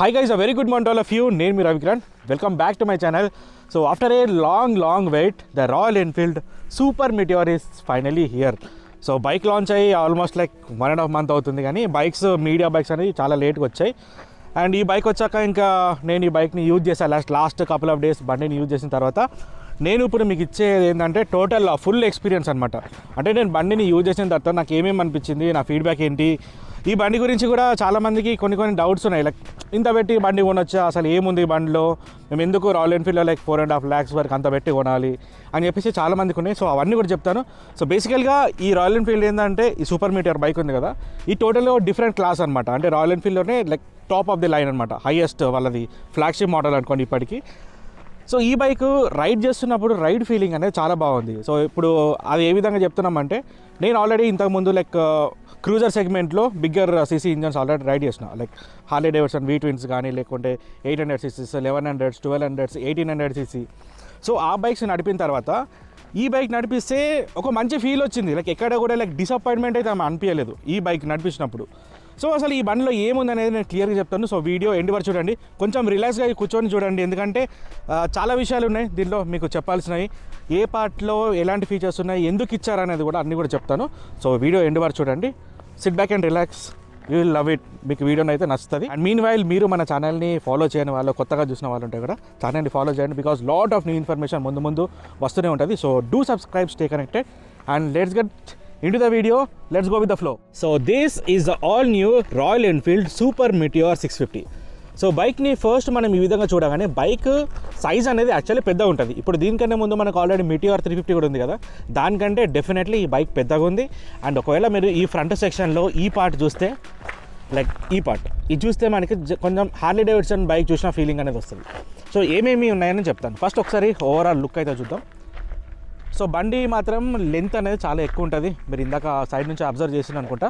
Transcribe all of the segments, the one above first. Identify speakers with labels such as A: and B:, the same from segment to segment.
A: hi guys uh very good morning all of you నేను మీ Ravikiran welcome back to my channel so after a long long wait the Royal Enfield Super Meteor is finally here so bike launch అయ్యి almost like one and half month అవుతుంది కానీ bikes media bikes అనేవి చాలా లేట్గా వచ్చాయి and ఈ bike వచ్చాక ఇంకా నేను ఈ బైక్ని యూజ్ చేశాను last last couple of days బండిని యూజ్ చేసిన తర్వాత నేను ఇప్పుడు మీకు ఇచ్చేది ఏంటంటే టోటల్ ఫుల్ ఎక్స్పీరియన్స్ అనమాట అంటే నేను బండిని యూజ్ చేసిన తర్వాత నాకు ఏమేమి అనిపించింది నా ఫీడ్బ్యాక్ ఏంటి ఈ బండి గురించి కూడా చాలామందికి కొన్ని కొన్ని డౌట్స్ ఉన్నాయి లైక్ ఇంత పెట్టి బండి కొనొచ్చా అసలు ఏముంది ఈ బండిలో మేము ఎందుకు రాయల్ ఎన్ఫీల్డ్లో like four and half lakhs వరకు అంత పెట్టి కొనాలి అని చెప్పేసి చాలామందికి ఉన్నాయి సో అవన్నీ కూడా చెప్తాను సో బేసికల్గా ఈ రాయల్ ఎన్ఫీల్డ్ ఏంటంటే ఈ సూపర్ మీటర్ బైక్ ఉంది కదా ఈ టోటల్ డిఫరెంట్ క్లాస్ అనమాట అంటే రాయల్ ఎన్ఫీల్డ్లోనే like top of the line అనమాట హైయెస్ట్ వాళ్ళది ఫ్లాగ్షిప్ మోడల్ అనుకోండి ఇప్పటికి సో ఈ బైక్ రైడ్ చేస్తున్నప్పుడు రైడ్ ఫీలింగ్ అనేది చాలా బాగుంది సో ఇప్పుడు అది ఏ విధంగా చెప్తున్నామంటే నేను ఆల్రెడీ ఇంతకుముందు లైక్ క్రూజర్ సెగ్మెంట్లో bigger CC engines already ride చేసిన like Harley Davidson V twins కానీ లేకుంటే eight hundred CCs eleven hundreds twelve hundreds eighteen hundred CC so ఆ బైక్స్ నడిపిన తర్వాత ఈ బైక్ నడిపిస్తే ఒక మంచి ఫీల్ వచ్చింది లైక్ ఎక్కడ కూడా లైక్ డిసప్పాయింట్మెంట్ అయితే ఆమె అనిపించలేదు ఈ బైక్ నడిపించినప్పుడు సో అసలు ఈ బండిలో ఏముంది అనేది నేను క్లియర్గా చెప్తాను సో వీడియో ఎండ్ వరకు చూడండి కొంచెం రిలాక్స్గా కూర్చొని చూడండి ఎందుకంటే ఆ, చాలా విషయాలు ఉన్నాయి దీనిలో మీకు చెప్పాల్సినవి ఏ పార్ట్లో ఎలాంటి ఫీచర్స్ ఉన్నాయి ఎందుకు ఇచ్చారనేది కూడా అన్నీ కూడా చెప్తాను సో వీడియో ఎండ్ వరకు చూడండి sit back and relax you will love it మీకు వీడియోని అయితే నచ్చుతుంది అండ్ మీన్ వైల్ మీరు మన ఛానల్ని ఫాలో చేయని వాళ్ళు కొత్తగా చూసిన వాళ్ళు ఉంటే కూడా ఛానల్ని ఫాలో చేయండి because lot of new information ముందు ముందు వస్తూనే ఉంటుంది so do subscribe stay connected and let's get into the video let's go with the flow so this is the all new royal enfield super meteor 650 so బైక్ని first మనం ఈ విధంగా చూడగానే bike size అనేది యాక్చువల్లీ పెద్దగా ఉంటుంది ఇప్పుడు దీనికంటే ముందు మనకు ఆల్రెడీ మిటిఆర్ త్రీ ఫిఫ్టీ కూడా ఉంది కదా దానికంటే డెఫినెట్లీ ఈ బైక్ పెద్దగా ఉంది అండ్ ఒకవేళ మీరు ఈ ఫ్రంట్ సెక్షన్లో ఈ పార్ట్ చూస్తే లైక్ ఈ పార్ట్ ఇది చూస్తే మనకి జ- కొంచెం హార్లీ డేవిడ్సన్ బైక్ చూసిన ఫీలింగ్ అనేది వస్తుంది సో ఏమేమి ఉన్నాయని చెప్తాను ఫస్ట్ ఒకసారి ఓవరాల్ లుక్ అయితే చూద్దాం సో బండి మాత్రం లెంత్ అనేది చాలా ఎక్కువ ఉంటుంది మీరు ఇందాక సైడ్ నుంచి అబ్జర్వ్ చేసిన అనుకుంటా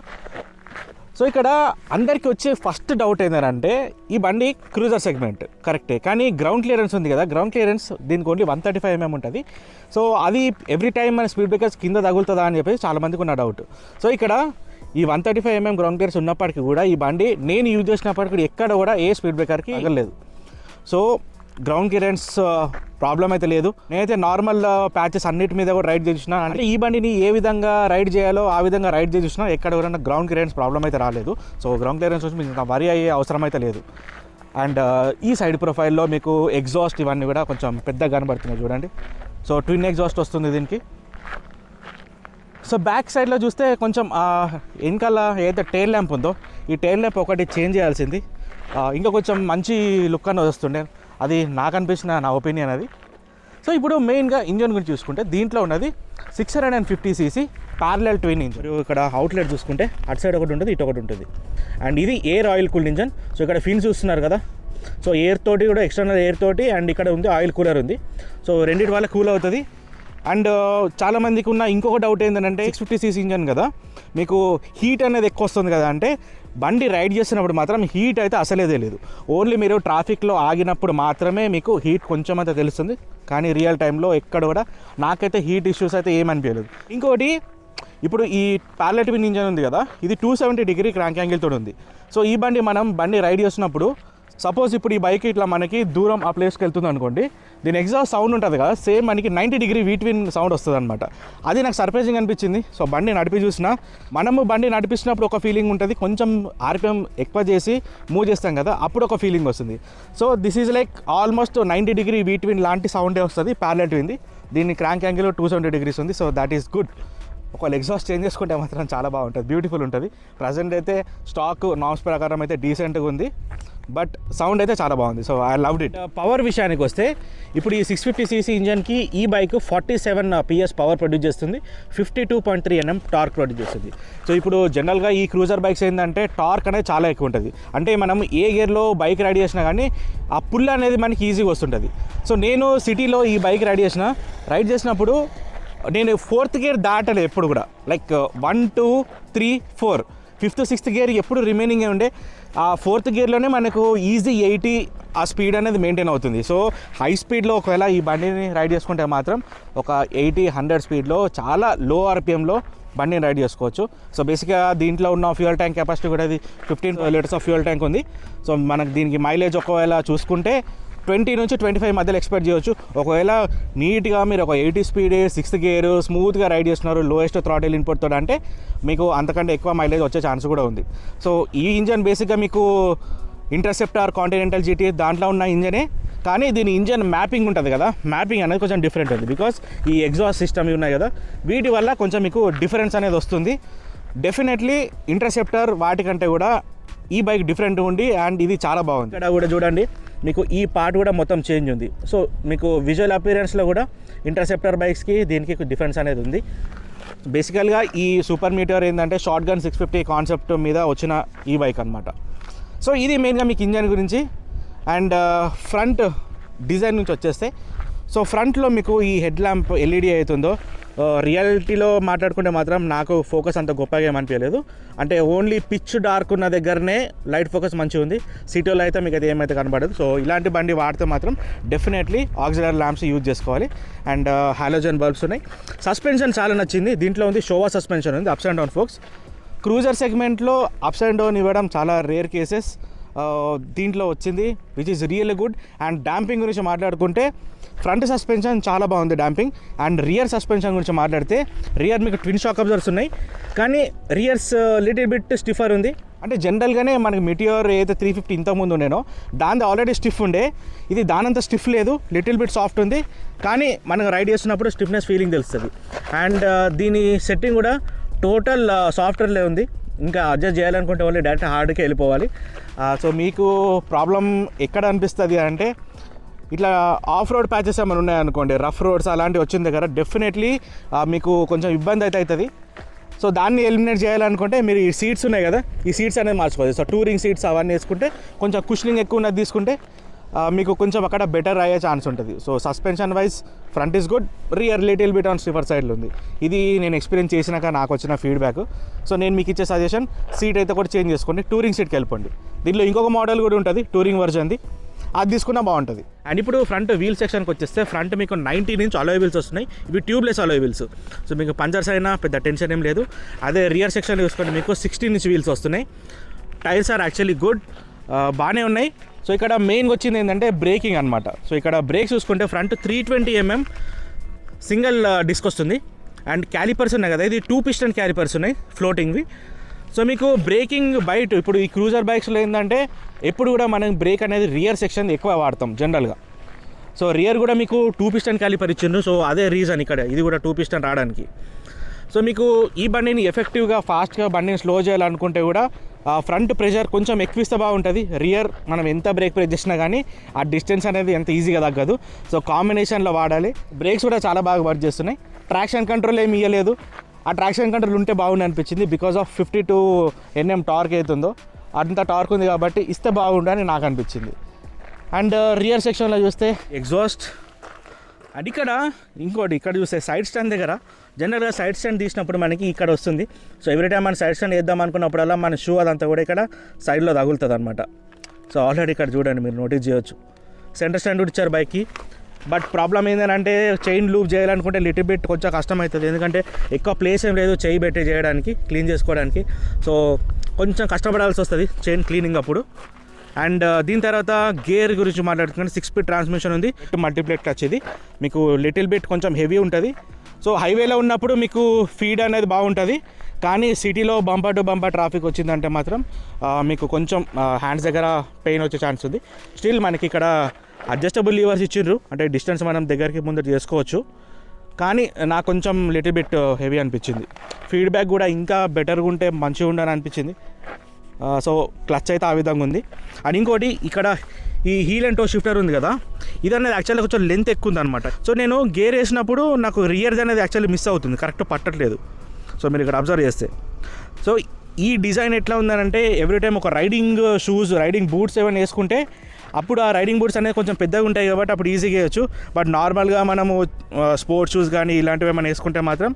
A: సో ఇక్కడ అందరికీ వచ్చే ఫస్ట్ డౌట్ ఏంటంటే ఈ బండి క్రూజర్ సెగ్మెంట్ కరెక్టే కానీ గ్రౌండ్ క్లియరెన్స్ ఉంది కదా గ్రౌండ్ క్లియరెన్స్ దీనికి only one thirty five MM ఉంటుంది సో అది ఎవ్రీ టైం మన స్పీడ్ బ్రేకర్స్ కింద తగులుతుందా అని చెప్పేసి చాలా మందికి ఉన్న డౌట్ సో ఇక్కడ ఈ one thirty five MM ground clearance ఉన్నప్పటికీ కూడా ఈ బండి నేను యూజ్ చేసినప్పటికీ కూడా ఎక్కడ కూడా ఏ స్పీడ్ బ్రేకర్కి తగలేదు సో గ్రౌండ్ క్లియరెన్స్ ప్రాబ్లం అయితే లేదు నేనైతే నార్మల్ ప్యాచెస్ అన్నిటి మీద కూడా రైడ్ చేసిన అంటే ఈ బండిని ఏ విధంగా రైడ్ చేయాలో ఆ విధంగా రైడ్ చేసిన ఎక్కడ కూడా గ్రౌండ్ క్లియరెన్స్ ప్రాబ్లం అయితే రాలేదు సో గ్రౌండ్ క్లియరెన్స్ వచ్చి మీకు వరి అయ్యే అవసరం అయితే లేదు అండ్ ఈ సైడ్ ప్రొఫైల్లో మీకు ఎగ్జాస్ట్ ఇవన్నీ కూడా కొంచెం పెద్దగా కనబడుతున్నాయి చూడండి సో ట్విన్ ఎగ్జాస్ట్ వస్తుంది దీనికి సో బ్యాక్ సైడ్లో చూస్తే కొంచెం ఆ, వెనకాల ఏదైతే టైల్ ల్యాంప్ ఉందో ఈ టైల్ ల్యాంప్ ఒకటి చేంజ్ చేయాల్సింది ఆ, ఇంకా కొంచెం మంచి లుక్ అనేది వస్తుండే అది నాకు అనిపించిన నా ఒపీనియన్ అది సో ఇప్పుడు మెయిన్గా ఇంజన్ గురించి చూసుకుంటే దీంట్లో ఉన్నది six hundred and fifty CC parallel twin engine ఇక్కడ అవుట్లెట్ చూసుకుంటే అటు సైడ్ ఒకటి ఉంటుంది ఇటు ఒకటి ఉంటుంది అండ్ ఇది air oil cooled engine so ఇక్కడ ఫిన్స్ చూస్తున్నారు కదా సో ఎయిర్ తోటి కూడా ఎక్స్టర్నల్ ఎయిర్ తోటి అండ్ ఇక్కడ ఉంది ఆయిల్ కూలర్ ఉంది సో రెండింటి వల్ల కూల్ అవుతుంది అండ్ చాలా మందికి ఉన్న ఇంకొక డౌట్ ఏంటంటే సిక్స్ ఫిఫ్టీ సీసీ ఇంజన్ కదా మీకు హీట్ అనేది ఎక్కువ వస్తుంది కదా అంటే బండి రైడ్ చేస్తున్నప్పుడు మాత్రం హీట్ అయితే అసలే తెలియదు ఓన్లీ మీరు ట్రాఫిక్లో ఆగినప్పుడు మాత్రమే మీకు హీట్ కొంచెం అయితే తెలుస్తుంది కానీ రియల్ టైంలో ఎక్కడ కూడా నాకైతే హీట్ ఇష్యూస్ అయితే ఏమనిపించలేదు ఇంకోటి ఇప్పుడు ఈ ప్యాలెట్ విన్ ఇంజన్ ఉంది కదా ఇది టూ సెవెంటీ డిగ్రీ క్రాంక్ యాంగిల్తో ఉంది సో ఈ బండి మనం బండి రైడ్ చేస్తున్నప్పుడు సపోజ్ ఇప్పుడు ఈ బైక్ ఇట్లా మనకి దూరం ఆ ప్లేస్కి వెళ్తుంది అనుకోండి దీని ఎగ్జాస్ట్ సౌండ్ ఉంటుంది కదా సేమ్ మనకి నైంటీ డిగ్రీ వీట్విన్ సౌండ్ వస్తుంది అనమాట అది నాకు సర్ప్రైజింగ్ అనిపించింది సో బండి నడిపి చూసిన మనము బండి నడిపిస్తున్నప్పుడు ఒక ఫీలింగ్ ఉంటుంది కొంచెం ఆర్పిఎం ఎక్కువ చేసి మూవ్ చేస్తాం కదా అప్పుడు ఒక ఫీలింగ్ వస్తుంది so this is like almost ninety degree V twin లాంటి సౌండే వస్తుంది ప్యారలెట్ వింది దీని crank angle two seventy degrees ఉంది సో దాట్ ఈస్ గుడ్ ఒకవేళ ఎగ్జాస్ట్ చేంజ్ చేసుకుంటే మాత్రం చాలా బాగుంటుంది బ్యూటిఫుల్ ఉంటుంది ప్రజెంట్ అయితే స్టాక్ నామ్స్ ప్రకారం అయితే డీసెంట్గా ఉంది బట్ సౌండ్ అయితే చాలా బాగుంది so I loved it power విషయానికి వస్తే ఇప్పుడు ఈ సిక్స్ ఫిఫ్టీ సీసీ ఇంజన్కి ఈ bike forty seven PS power produce చేస్తుంది fifty two point three NM torque produce చేస్తుంది సో ఇప్పుడు జనరల్గా ఈ క్రూజర్ బైక్స్ ఏంటంటే టార్క్ అనేది చాలా ఎక్కువ ఉంటుంది అంటే మనం ఏ గేర్లో బైక్ రైడ్ చేసినా కానీ ఆ పుల్ అనేది మనకి ఈజీగా వస్తుంటుంది సో నేను సిటీలో ఈ బైక్ రైడ్ చేసిన రైడ్ చేసినప్పుడు నేను ఫోర్త్ గేర్ దాటలేదు ఎప్పుడు కూడా like one two three four fifth sixth gear ఎప్పుడు రిమైనింగ్ ఉండే ఆ ఫోర్త్ గేర్లోనే మనకు ఈజీ ఎయిటీ ఆ స్పీడ్ అనేది మెయింటైన్ అవుతుంది సో హై స్పీడ్లో ఒకవేళ ఈ బండిని రైడ్ చేసుకుంటే మాత్రం ఒక ఎయిటీ హండ్రెడ్ స్పీడ్లో చాలా లో ఆర్పిఎంలో బండిని రైడ్ చేసుకోవచ్చు సో బేసిక్గా దీంట్లో ఉన్న ఫ్యూయల్ ట్యాంక్ కెపాసిటీ కూడా ఇది fifteen litres of fuel tank ఉంది సో మనకు దీనికి మైలేజ్ ఒకవేళ చూసుకుంటే ట్వంటీ నుంచి ట్వంటీ ఫైవ్ మధ్యలో ఎక్స్పెక్ట్ చేయొచ్చు ఒకవేళ నీట్గా మీరు ఒక ఎయిటీ స్పీడ్ సిక్స్త్ గేర్ స్మూత్గా రైడ్ చేస్తున్నారు లోయెస్ట్ థ్రాటిల్ ఇన్పుట్ తోటి అంటే మీకు అంతకంటే ఎక్కువ మైలేజ్ వచ్చే ఛాన్స్ కూడా ఉంది సో ఈ ఇంజన్ బేసిక్గా మీకు ఇంటర్సెప్టార్ కాంటినెంటల్ జీటీ దాంట్లో ఉన్న ఇంజనే కానీ దీని ఇంజన్ మ్యాపింగ్ ఉంటుంది కదా మ్యాపింగ్ అనేది కొంచెం డిఫరెంట్ ఉంది బికాస్ ఈ ఎగ్జాస్ట్ సిస్టమ్ ఇవి ఉన్నాయి కదా వీటి వల్ల కొంచెం మీకు డిఫరెన్స్ అనేది వస్తుంది డెఫినెట్లీ ఇంటర్సెప్టర్ వాటికంటే కూడా ఈ బైక్ డిఫరెంట్ ఉండి అండ్ ఇది చాలా బాగుంది ఇక్కడ కూడా చూడండి మీకు ఈ పార్ట్ కూడా మొత్తం చేంజ్ ఉంది సో మీకు విజువల్ అపీరెన్స్లో కూడా ఇంటర్సెప్టర్ బైక్స్కి దీనికి డిఫరెన్స్ అనేది ఉంది బేసికల్గా ఈ సూపర్ మీటర్ ఏంటంటే Shotgun six fifty concept మీద వచ్చిన ఈ బైక్ అనమాట సో ఇది మెయిన్గా మీకు ఇంజన్ గురించి అండ్ ఫ్రంట్ డిజైన్ నుంచి వచ్చేస్తే సో ఫ్రంట్లో మీకు ఈ హెడ్ ల్యాంప్ ఎల్ఈడి అవుతుందో రియాలిటీలో మాట్లాడుకుంటే మాత్రం నాకు ఫోకస్ అంత గొప్పగా ఏమనిపించలేదు అంటే ఓన్లీ పిచ్ డార్క్ ఉన్న దగ్గరనే లైట్ ఫోకస్ మంచిగా ఉంది సిటీలో అయితే మీకు అది ఏమైతే కనబడదు సో ఇలాంటి బండి వాడితే మాత్రం డెఫినెట్లీ ఆక్సిడర్ ల్యాంప్స్ యూజ్ చేసుకోవాలి అండ్ హాలోజన్ బల్బ్స్ ఉన్నాయి సస్పెన్షన్ చాలా నచ్చింది దీంట్లో ఉంది షోవా సస్పెన్షన్ ఉంది ups and down forks cruiser సెగ్మెంట్లో అప్స్ అండ్ డౌన్ ఇవ్వడం చాలా రేర్ కేసెస్ దీంట్లో వచ్చింది which is really good and damping గురించి మాట్లాడుకుంటే ఫ్రంట్ సస్పెన్షన్ చాలా బాగుంది డాంపింగ్ అండ్ రియర్ సస్పెన్షన్ గురించి మాట్లాడితే రియర్ మీకు ట్విన్ షాక్ అబ్జర్వర్స్ ఉన్నాయి కానీ రియర్స్ లిటిల్ బిట్ స్టిఫర్ ఉంది అంటే జనరల్గానే మనకి మిటియోర్ ఏదైతే త్రీ ఫిఫ్టీ ఇంతకుముందు ఉండేనో దాని ఆల్రెడీ స్టిఫ్ ఉండే ఇది దానంత స్టిఫ్ లేదు లిటిల్ బిట్ సాఫ్ట్ ఉంది కానీ మనం రైడ్ చేస్తున్నప్పుడు స్టిఫ్నెస్ ఫీలింగ్ తెలుస్తుంది అండ్ దీని సెట్టింగ్ కూడా టోటల్ సాఫ్ట్వేర్లే ఉంది ఇంకా అడ్జస్ట్ చేయాలనుకుంటే వాళ్ళు డైరెక్ట్ హార్డ్కి వెళ్ళిపోవాలి సో మీకు ప్రాబ్లం ఎక్కడ అనిపిస్తుంది అంటే ఇట్లా ఆఫ్ రోడ్ ప్యాచెస్ ఏమైనా ఉన్నాయనుకోండి రఫ్ రోడ్స్ అలాంటివి వచ్చిన దగ్గర డెఫినెట్లీ మీకు కొంచెం ఇబ్బంది అయితే అవుతుంది సో దాన్ని ఎలిమినేట్ చేయాలనుకుంటే మీరు ఈ సీట్స్ ఉన్నాయి కదా ఈ సీట్స్ అనేది మార్చుకోవాలి సో టూరింగ్ సీట్స్ అవన్నీ వేసుకుంటే కొంచెం కుషనింగ్ ఎక్కువ ఉన్నది తీసుకుంటే ఆ, మీకు కొంచెం అక్కడ బెటర్ అయ్యే ఛాన్స్ ఉంటుంది so suspension wise front is good rear little bit on stiffer సైడ్లో ఉంది ఇది నేను ఎక్స్పీరియన్స్ చేసినాక నాకు వచ్చిన ఫీడ్బ్యాక్ సో నేను మీకు ఇచ్చే సజెషన్ సీట్ అయితే కూడా చేంజ్ చేసుకోండి టూరింగ్ సీట్కి వెళ్ళిపోండి దీనిలో ఇంకొక మోడల్ కూడా ఉంటుంది టూరింగ్ వర్జన్ది అది తీసుకున్నా బాగుంటుంది అండ్ ఇప్పుడు ఫ్రంట్ వీల్ సెక్షన్కి వచ్చేస్తే ఫ్రంట్ మీకు నైంటీ నుంచి అలోయ్ వీల్స్ వస్తున్నాయి ఇవి ట్యూబ్లెస్ అలోయ్ వీల్స్ సో మీకు పంచర్స్ అయినా పెద్ద టెన్షన్ ఏం లేదు అదే రియర్ సెక్షన్ చూసుకుంటే మీకు సిక్స్టీన్ ఇంచ్ వీల్స్ వస్తున్నాయి టైర్స్ ఆర్ యాక్చువల్లీ గుడ్ బాగానే ఉన్నాయి సో ఇక్కడ మెయిన్గా వచ్చింది ఏంటంటే బ్రేకింగ్ అనమాట సో ఇక్కడ బ్రేక్స్ చూసుకుంటే front three twenty MM single disc వస్తుంది అండ్ క్యాలిపర్స్ ఉన్నాయి కదా ఇది టూ పిస్టన్ క్యాలిపర్స్ ఉన్నాయి ఫ్లోటింగ్వి సో మీకు బ్రేకింగ్ బయట ఇప్పుడు ఈ క్రూజర్ బైక్స్లో ఏంటంటే ఎప్పుడు కూడా మనం బ్రేక్ అనేది రియర్ సెక్షన్ ఎక్కువ వాడతాం జనరల్గా సో రియర్ కూడా మీకు టూ పిస్టన్ క్యాలిపర్ ఇచ్చిండ్రు సో అదే రీజన్ ఇక్కడ ఇది కూడా టూ పిస్టన్ రావడానికి సో మీకు ఈ బండిని ఎఫెక్టివ్గా ఫాస్ట్గా బండిని స్లో చేయాలనుకుంటే కూడా ఆ ఫ్రంట్ ప్రెషర్ కొంచెం ఎక్కువ ఇస్తే బాగుంటుంది రియర్ మనం ఎంత బ్రేక్ ప్రెస్ చేసినా కానీ ఆ డిస్టెన్స్ అనేది ఎంత ఈజీగా తగ్గదు సో కాంబినేషన్లో వాడాలి బ్రేక్స్ కూడా చాలా బాగా వర్క్ చేస్తున్నాయి ట్రాక్షన్ కంట్రోల్ ఏమి ఇవ్వలేదు ఆ ట్రాక్షన్ కంట్రోల్ ఉంటే బాగుంది అనిపించింది because of fifty two NM torque అవుతుందో అంత టార్క్ ఉంది కాబట్టి ఇస్తే బాగుండని నాకు అనిపించింది అండ్ రియర్ సెక్షన్లో చూస్తే ఎగ్జాస్ట్ అండ్ ఇక్కడ ఇంకోటి ఇక్కడ చూస్తే సైడ్ స్టాండ్ దగ్గర జనరల్గా సైడ్ స్టాండ్ తీసినప్పుడు మనకి ఇక్కడ వస్తుంది సో ఎవ్రీ టైం మనం సైడ్ స్టాండ్ వేద్దాం అనుకున్నప్పుడల్లా మన షూ అదంతా కూడా ఇక్కడ సైడ్లో తగులుతుంది అనమాట సో ఆల్రెడీ ఇక్కడ చూడండి మీరు నోటీస్ చేయొచ్చు సెంటర్ స్టాండ్ కూడా ఇచ్చారు బైక్కి బట్ ప్రాబ్లం ఏంటంటే చైన్ లూప్ చేయాలనుకుంటే లిటిల్ బిట్ కొంచెం కష్టం అవుతుంది ఎందుకంటే ఎక్కువ ప్లేస్ ఏం లేదు చేయి పెట్టి చేయడానికి క్లీన్ చేసుకోవడానికి సో కొంచెం కష్టపడాల్సి వస్తుంది చైన్ క్లీనింగ్ అప్పుడు అండ్ దీని తర్వాత గేర్ గురించి మాట్లాడుకుంటే సిక్స్ స్పీడ్ ట్రాన్స్మిషన్ ఉంది మల్టీప్లేట్ టచ్ ఇది మీకు లిటిల్ బిట్ కొంచెం హెవీ ఉంటుంది సో హైవేలో ఉన్నప్పుడు మీకు ఫీడ్ అనేది బాగుంటుంది కానీ సిటీలో బంపర్ టు బంపర్ ట్రాఫిక్ వచ్చిందంటే మాత్రం ఆ, మీకు కొంచెం హ్యాండ్స్ దగ్గర పెయిన్ వచ్చే ఛాన్స్ ఉంది స్టిల్ మనకి ఇక్కడ అడ్జస్టబుల్ లీవర్స్ ఇచ్చిండ్రు అంటే డిస్టెన్స్ మనం దగ్గరికి ముందు చేసుకోవచ్చు కానీ నాకు కొంచెం లిటిల్ బిట్ హెవీ అనిపించింది ఫీడ్బ్యాక్ కూడా ఇంకా బెటర్గా ఉంటే మంచిగా ఉండని అనిపించింది ఆ, సో క్లచ్ అయితే ఆ విధంగా ఉంది అండ్ ఇంకోటి ఇక్కడ ఈ హీల్ అండ్ టో షిఫ్టర్ ఉంది కదా ఇది అనేది యాక్చువల్గా కొంచెం లెంత్ ఎక్కువ ఉంది అనమాట సో నేను గేర్ వేసినప్పుడు నాకు రియర్ది అనేది యాక్చువల్లీ మిస్ అవుతుంది కరెక్ట్ పట్టట్లేదు సో మీరు ఇక్కడ అబ్జర్వ్ చేస్తే సో ఈ డిజైన్ ఎట్లా ఉందనంటే ఎవ్రీ టైం ఒక రైడింగ్ షూస్ రైడింగ్ బూట్స్ ఏమైనా వేసుకుంటే అప్పుడు ఆ రైడింగ్ బూట్స్ అనేది కొంచెం పెద్దగా ఉంటాయి కాబట్టి అప్పుడు ఈజీగా వేయచ్చు బట్ నార్మల్గా మనము స్పోర్ట్స్ షూస్ కానీ ఇలాంటివి ఏమైనా వేసుకుంటే మాత్రం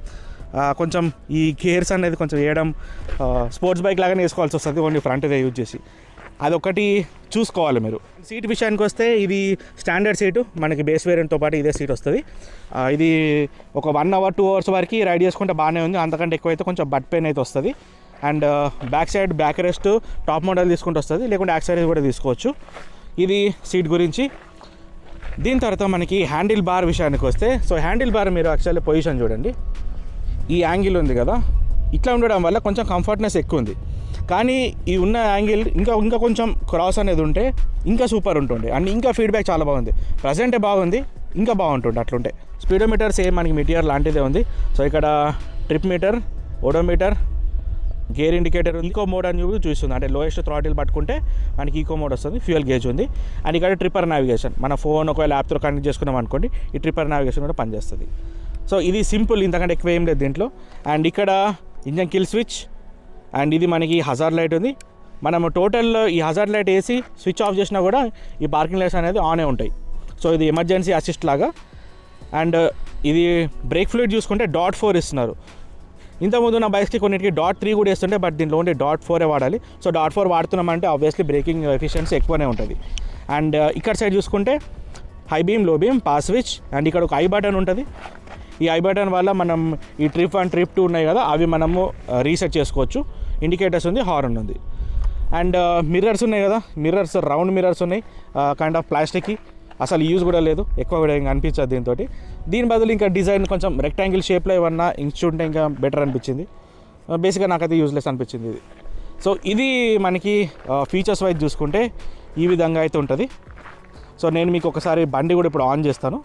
A: ఆ, కొంచెం ఈ గేర్స్ అనేది కొంచెం వేయడం స్పోర్ట్స్ బైక్ లాగానే వేసుకోవాల్సి వస్తుంది ఓన్లీ ఫ్రంట్ యూజ్ చేసి అదొకటి చూసుకోవాలి మీరు సీట్ విషయానికి వస్తే ఇది స్టాండర్డ్ సీటు మనకి బేస్ వేరియంట్తో పాటు ఇదే సీట్ వస్తుంది ఆ, ఇది ఒక వన్ అవర్ టూ అవర్స్ వరకు రైడ్ చేసుకుంటే బాగానే ఉంది అంతకంటే ఎక్కువ అయితే కొంచెం బట్ పెయిన్ అయితే వస్తుంది and back side backrest top model తీసుకుంటూ వస్తుంది లేకుంటే యాక్సరీస్ కూడా తీసుకోవచ్చు ఇది సీట్ గురించి దీని తర్వాత మనకి హ్యాండిల్ బార్ విషయానికి వస్తే సో హ్యాండిల్ బార్ మీరు యాక్చువల్లీ పొజిషన్ చూడండి ఈ యాంగిల్ ఉంది కదా ఇట్లా ఉండడం వల్ల కొంచెం కంఫర్ట్నెస్ ఎక్కువ ఉంది కానీ ఈ ఉన్న యాంగిల్ ఇంకా ఇంకా కొంచెం క్రాస్ అనేది ఉంటే ఇంకా సూపర్ ఉంటుండే అండ్ ఇంకా ఫీడ్బ్యాక్ చాలా బాగుంది ప్రజెంటే బాగుంది ఇంకా బాగుంటుండే అట్లుంటే స్పీడోమీటర్ సేమ్ మనకి మీటియర్ లాంటిదే ఉంది సో ఇక్కడ trip meter odometer gear indicator ఉంది ఈకో మోడ్ అని చెప్పి చూస్తుంది అంటే లోయెస్ట్ థ్రాటిల్ పట్టుకుంటే మనకి ఈకో మోడ్ వస్తుంది ఫ్యూయల్ గేజ్ ఉంది అండ్ ఇక్కడ ట్రిప్పర్ నావిగేషన్ మన ఫోన్ ఒకవేళ యాప్తో కనెక్ట్ చేసుకున్నాం అనుకోండి ఈ ట్రిప్పర్ నావిగేషన్ కూడా పనిచేస్తుంది సో ఇది సింపుల్ ఇంతకంటే ఎక్కువ ఏం లేదు దీంట్లో అండ్ ఇక్కడ ఇంజన్ కిల్ స్విచ్ అండ్ ఇది మనకి హజార్ లైట్ ఉంది మనము టోటల్ ఈ హజార్ లైట్ వేసి స్విచ్ ఆఫ్ చేసినా కూడా ఈ పార్కింగ్ లైట్స్ అనేది ఆనే ఉంటాయి సో ఇది ఎమర్జెన్సీ అసిస్ట్ లాగా అండ్ ఇది బ్రేక్ ఫ్లూయిడ్ చూసుకుంటే డాట్ ఫోర్ ఇస్తున్నారు ఇంతకుముందు నా బైక్స్కి కొన్నిటికి డాట్ త్రీ కూడా వేస్తుంటే బట్ దీంట్లో ఓన్లీ డాట్ ఫోరే వాడాలి సో డాట్ ఫోర్ వాడుతున్నామంటే ఆబ్వియస్లీ బ్రేకింగ్ ఎఫిషియన్సీ ఎక్కువనే ఉంటుంది అండ్ ఇక్కడ సైడ్ చూసుకుంటే high beam low beam pass switch and ఇక్కడ ఒక ఐ బటన్ ఉంటుంది ఈ ఐ బటన్ వల్ల మనం ఈ ట్రిప్ వన్ ట్రిప్ టూ ఉన్నాయి కదా అవి మనము రీసెట్ చేసుకోవచ్చు ఇండికేటర్స్ ఉంది హార్న్ ఉంది అండ్ మిర్రర్స్ ఉన్నాయి కదా మిర్రర్స్ రౌండ్ మిర్రర్స్ ఉన్నాయి కైండ్ ఆఫ్ ప్లాస్టిక్కి అసలు యూజ్ కూడా లేదు ఎక్కువ కూడా ఇంకా అనిపించదు దీంతో దీని బదులు ఇంకా డిజైన్ కొంచెం రెక్టాంగిల్ షేప్లో ఏమన్నా ఇంచుంటే ఇంకా బెటర్ అనిపించింది బేసిక్గా నాకైతే యూజ్లెస్ అనిపించింది ఇది సో ఇది మనకి ఫీచర్స్ వైజ్ చూసుకుంటే ఈ విధంగా అయితే ఉంటుంది సో నేను మీకు ఒకసారి బండి కూడా ఇప్పుడు ఆన్ చేస్తాను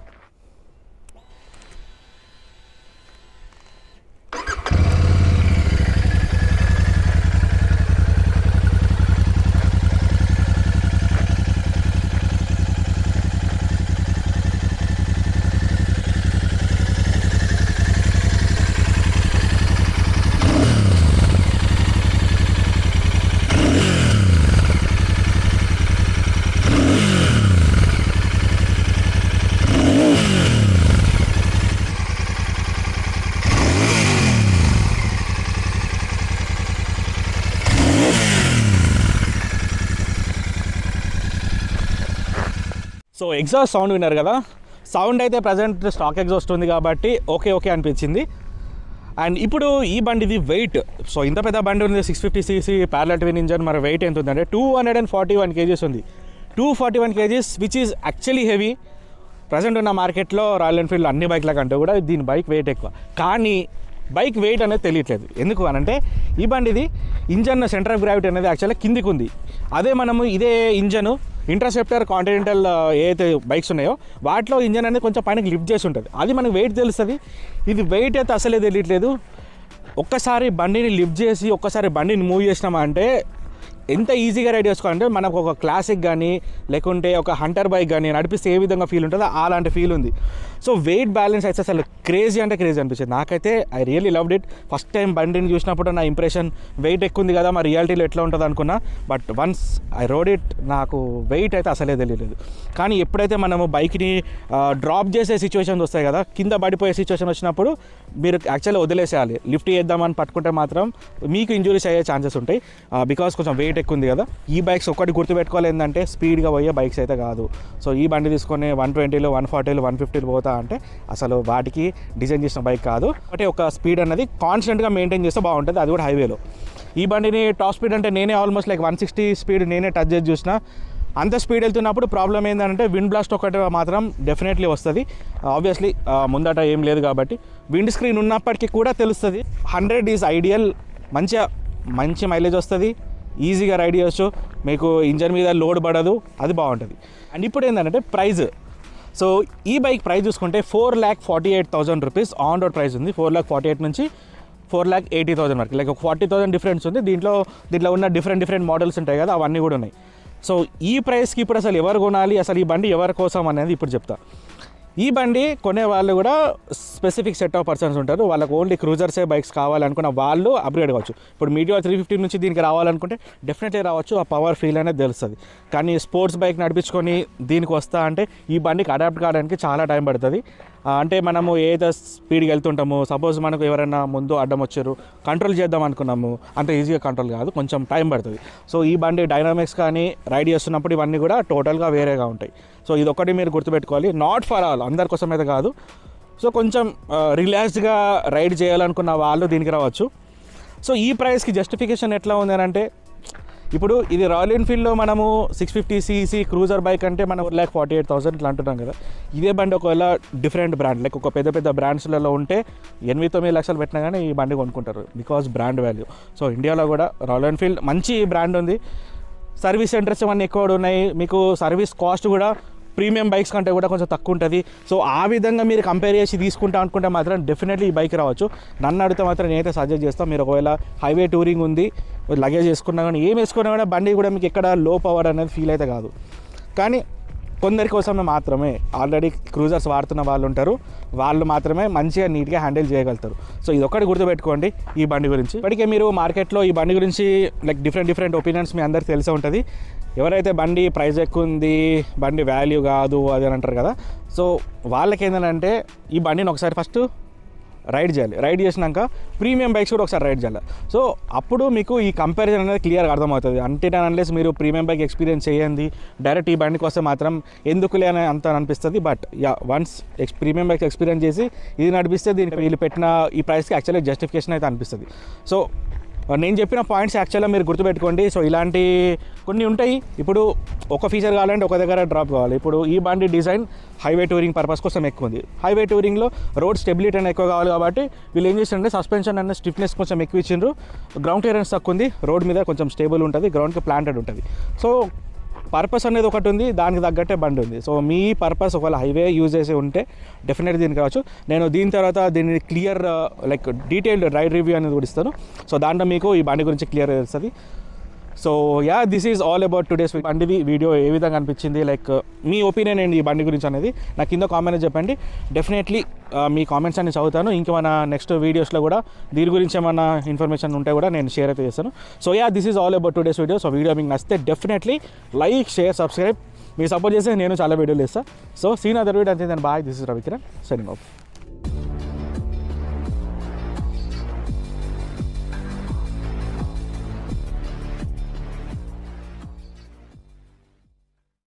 A: సో ఎగ్జాస్ట్ సౌండ్ విన్నారు కదా సౌండ్ అయితే ప్రజెంట్ స్టాక్ ఎగ్జాస్ట్ ఉంది కాబట్టి ఓకే ఓకే అనిపించింది అండ్ ఇప్పుడు ఈ బండిది వెయిట్ సో ఇంత పెద్ద బండి ఉంది six fifty CC parallel twin engine మరి వెయిట్ ఎంత ఉందంటే two hundred and forty one kgs ఉంది two forty one kgs which is actually heavy present ఉన్న మార్కెట్లో రాయల్ ఎన్ఫీల్డ్ అన్ని బైక్ల కంటే కూడా దీని బైక్ వెయిట్ ఎక్కువ కానీ బైక్ వెయిట్ అనేది తెలియట్లేదు ఎందుకు అనంటే ఈ బండిది ఇంజన్ సెంటర్ ఆఫ్ గ్రావిటీ అనేది యాక్చువల్గా కిందికి ఉంది అదే మనము ఇదే ఇంజన్ ఇంటర్సెప్టర్ కాంటినెంటల్ ఏదైతే బైక్స్ ఉన్నాయో వాటిలో ఇంజన్ అనేది కొంచెం పైన లిఫ్ట్ చేసి ఉంటుంది అది మనకి వెయిట్ తెలుస్తుంది ఇది వెయిట్ అయితే అసలే తెలియట్లేదు ఒక్కసారి బండిని లిఫ్ట్ చేసి ఒక్కసారి బండిని మూవ్ చేసినామా అంటే ఎంత ఈజీగా రైడ్ చేసుకోవాలంటే మనకు ఒక క్లాసిక్ కానీ లేకుంటే ఒక హంటర్ బైక్ కానీ నడిపిస్తే ఏ విధంగా ఫీల్ ఉంటుందో అలాంటి ఫీల్ ఉంది సో వెయిట్ బ్యాలెన్స్ అయితే అసలు క్రేజీ అంటే క్రేజీ అనిపించింది నాకైతే I really loved it first time బండిని చూసినప్పుడు నా ఇంప్రెషన్ వెయిట్ ఎక్కువ ఉంది కదా మరి రియాలిటీలో ఎట్లా ఉంటుంది అనుకున్నా but once I rode it నాకు వెయిట్ అయితే అసలే తెలియలేదు కానీ ఎప్పుడైతే మనము బైక్ని డ్రాప్ చేసే సిచ్యువేషన్స్ వస్తాయి కదా కింద పడిపోయే సిచ్యువేషన్ వచ్చినప్పుడు మీరు యాక్చువల్లీ వదిలేసేయాలి లిఫ్ట్ చేద్దామని పట్టుకుంటే మాత్రం మీకు ఇంజురీస్ అయ్యే ఛాన్సెస్ ఉంటాయి బికాస్ కొంచెం వెయిట్ ఎక్కువ ఉంది కదా ఈ బైక్స్ ఒక్కటి గుర్తుపెట్టుకోవాలి ఏంటంటే స్పీడ్గా పోయే బైక్స్ అయితే కాదు సో ఈ బండి తీసుకొని వన్ ట్వంటీలో వన్ ఫార్టీలో వన్ ఫిఫ్టీలో పోతా అంటే అసలు వాటికి డిజైన్ చేసిన బైక్ కాదు అంటే ఒక స్పీడ్ అనేది కాన్స్టెంట్గా మెయింటైన్ చేస్తే బాగుంటుంది అది కూడా హైవేలో ఈ బండిని టాప్ స్పీడ్ అంటే నేనే almost like one sixty speed నేనే టచ్ చేసి చూసిన అంత స్పీడ్ వెళ్తున్నప్పుడు ప్రాబ్లం ఏంటంటే విండ్ బ్లాస్ట్ ఒకటి మాత్రం డెఫినెట్లీ వస్తుంది ఆబ్వియస్లీ ముందట ఏం లేదు కాబట్టి విండ్ స్క్రీన్ ఉన్నప్పటికీ కూడా తెలుస్తుంది హండ్రెడ్ ఈజ్ ఐడియల్ మంచిగా మంచి మైలేజ్ వస్తుంది ఈజీగా రైడ్ చేయొచ్చు మీకు ఇంజన్ మీద లోడ్ పడదు అది బాగుంటుంది అండ్ ఇప్పుడు ఏంటంటే ప్రైజ్ సో ఈ బైక్ ప్రైస్ చూసుకుంటే four lakh forty eight thousand rupees on road price ఉంది ఫోర్ ల్యాక్ ఫార్టీ ఎయిట్ నుంచి ఫోర్ ల్యాక్ ఎయిటీ థౌసండ్ వరకు లైక్ ఒక ఫార్టీ థౌసండ్ డిఫరెన్స్ ఉంది దీంట్లో దీంట్లో ఉన్న డిఫరెంట్ డిఫరెంట్ మోడల్స్ ఉంటాయి కదా అవన్నీ కూడా ఉన్నాయి సో ఈ ప్రైస్కి ఇప్పుడు అసలు ఎవరు కొనాలి అసలు ఈ బండి ఎవరి కోసం అనేది ఇప్పుడు చెప్తా ఈ బండి కొనే వాళ్ళు కూడా స్పెసిఫిక్ సెట్ ఆఫ్ పర్సన్స్ ఉంటారు వాళ్ళకి ఓన్లీ క్రూజర్సే బైక్స్ కావాలనుకున్న వాళ్ళు అప్గ్రేడ్ కావచ్చు ఇప్పుడు మీడియా త్రీ ఫిఫ్టీ నుంచి దీనికి రావాలనుకుంటే డెఫినెట్లీ రావచ్చు ఆ పవర్ ఫీల్ అనేది తెలుస్తుంది కానీ స్పోర్ట్స్ బైక్ నడిపించుకొని దీనికి వస్తా అంటే ఈ బండికి అడాప్ట్ కావడానికి చాలా టైం పడుతుంది ఆ, అంటే మనము ఏదైతే స్పీడ్కి వెళ్తుంటామో సపోజ్ మనకు ఎవరైనా ముందు అడ్డం వచ్చారు కంట్రోల్ చేద్దాం అనుకున్నాము అంత ఈజీగా కంట్రోల్ కాదు కొంచెం టైం పడుతుంది సో ఈ బండి డైనామిక్స్ కానీ రైడ్ చేస్తున్నప్పుడు ఇవన్నీ కూడా టోటల్గా వేరేగా ఉంటాయి సో ఇది ఒకటి మీరు గుర్తుపెట్టుకోవాలి నాట్ ఫర్ ఆల్ అందరి కోసం అయితే కాదు సో కొంచెం రిలాక్స్డ్గా రైడ్ చేయాలనుకున్న వాళ్ళు దీనికి రావచ్చు సో ఈ ప్రైస్కి జస్టిఫికేషన్ ఎట్లా ఉంది అని అంటే ఇప్పుడు ఇది రాయల్ ఎన్ఫీల్డ్లో మనము six fifty CC cruiser bike అంటే మనం ల్యాక్ ఫార్టీ ఎయిట్ థౌసండ్ ఇట్లా అంటున్నాం కదా ఇదే బండి ఒకవేళ డిఫరెంట్ బ్రాండ్ లైక్ ఒక పెద్ద పెద్ద బ్రాండ్స్లలో ఉంటే ఎనిమిది తొమ్మిది లక్షలు పెట్టినా కానీ ఈ బండి కొనుక్కుంటారు బికాస్ బ్రాండ్ వాల్యూ సో ఇండియాలో కూడా రాయల్ ఎన్ఫీల్డ్ మంచి బ్రాండ్ ఉంది సర్వీస్ సెంటర్స్ ఇవన్నీ ఎక్కువ కూడా ఉన్నాయి మీకు సర్వీస్ కాస్ట్ కూడా ప్రీమియం బైక్స్ కంటే కూడా కొంచెం తక్కువ ఉంటుంది సో ఆ విధంగా మీరు కంపేర్ చేసి తీసుకుంటా అనుకుంటే మాత్రం డెఫినెట్లీ ఈ బైక్ రావచ్చు నన్ను అడిగితే మాత్రం నేనైతే సజెస్ట్ చేస్తాను మీరు ఒకవేళ హైవే టూరింగ్ ఉంది లగేజ్ వేసుకున్నా కానీ ఏం వేసుకున్నా కూడా బండి కూడా మీకు ఎక్కడ లో పవర్ అనేది ఫీల్ అయితే కాదు కానీ కొందరి కోసమే మాత్రమే ఆల్రెడీ క్రూజర్స్ వాడుతున్న వాళ్ళు ఉంటారు వాళ్ళు మాత్రమే మంచిగా నీట్గా హ్యాండిల్ చేయగలుగుతారు సో ఇది ఒకటి గుర్తుపెట్టుకోండి ఈ బండి గురించి ఇప్పటికే మీరు మార్కెట్లో ఈ బండి గురించి లైక్ డిఫరెంట్ డిఫరెంట్ ఒపీనియన్స్ మీ అందరికి తెలిసే ఉంటుంది ఎవరైతే బండి ప్రైస్ ఎక్కువ ఉంది బండి వాల్యూ కాదు అది అని అంటారు కదా సో వాళ్ళకి ఏంటంటే ఈ బండిని ఒకసారి ఫస్ట్ రైడ్ చేయాలి రైడ్ చేసినాక ప్రీమియం బైక్స్ కూడా ఒకసారి రైడ్ చేయాలి సో అప్పుడు మీకు ఈ కంపారిజన్ అనేది క్లియర్గా అర్థమవుతుంది అంటే అన్లెస్ మీరు ప్రీమియం బైక్ ఎక్స్పీరియన్స్ చేయండి డైరెక్ట్ ఈ బండికి వస్తే మాత్రం ఎందుకులే అని అంత అనిపిస్తుంది but ya once ex premium bike experience చేసి ఇది నడిపిస్తే దీనికి వీళ్ళు పెట్టిన ఈ ప్రైస్కి యాక్చువల్లీ జస్టిఫికేషన్ అయితే అనిపిస్తుంది సో నేను చెప్పిన పాయింట్స్ యాక్చువల్గా మీరు గుర్తుపెట్టుకోండి సో ఇలాంటి కొన్ని ఉంటాయి ఇప్పుడు ఒక ఫీచర్ కావాలంటే ఒక దగ్గర డ్రాప్ కావాలి ఇప్పుడు ఈ బండి డిజైన్ హైవే టూరింగ్ పర్పస్ కోసం ఎక్కువ ఉంది హైవే టూరింగ్లో రోడ్ స్టెబిలిటీ అనేది ఎక్కువ కావాలి కాబట్టి వీళ్ళు ఏం చేస్తారంటే సస్పెన్షన్ అనేది స్టిఫ్నెస్ కొంచెం ఎక్కువ ఇచ్చిండ్రు గ్రౌండ్ క్లియరెన్స్ తక్కువ ఉంది రోడ్ మీద కొంచెం స్టేబుల్ ఉంటుంది గ్రౌండ్కి ప్లాంటెడ్ ఉంటుంది సో పర్పస్ అనేది ఒకటి ఉంది దానికి తగ్గట్టే బండి ఉంది సో మీ పర్పస్ ఒకవేళ హైవే యూజ్ చేసి ఉంటే డెఫినెట్ దీనికి రావచ్చు నేను దీని తర్వాత దీన్ని clear like detailed ride review అనేది కూడా ఇస్తాను సో దాంట్లో మీకు ఈ బండి గురించి క్లియర్ తెలుస్తుంది so ya this is all about today's బండిది వీడియో ఏ విధంగా అనిపించింది లైక్ మీ ఒపీనియన్ ఏంటి ఈ బండి గురించి అనేది నాకు కింద కామెంట్ చెప్పండి డెఫినెట్లీ మీ కామెంట్స్ అన్ని చదువుతాను ఇంకేమైనా నెక్స్ట్ వీడియోస్లో కూడా దీని గురించి ఏమైనా ఇన్ఫర్మేషన్ ఉంటే కూడా నేను షేర్ అయితే చేస్తాను so ya this is all about today's video so video మీకు నచ్చితే డెఫినెట్లీ లైక్ షేర్ సబ్స్క్రైబ్ మీరు సపోర్ట్ చేస్తే నేను చాలా వీడియోలు ఇస్తాను సో సీన్ అదర్ వీడియో అంతే bye this is Ravikiran signing of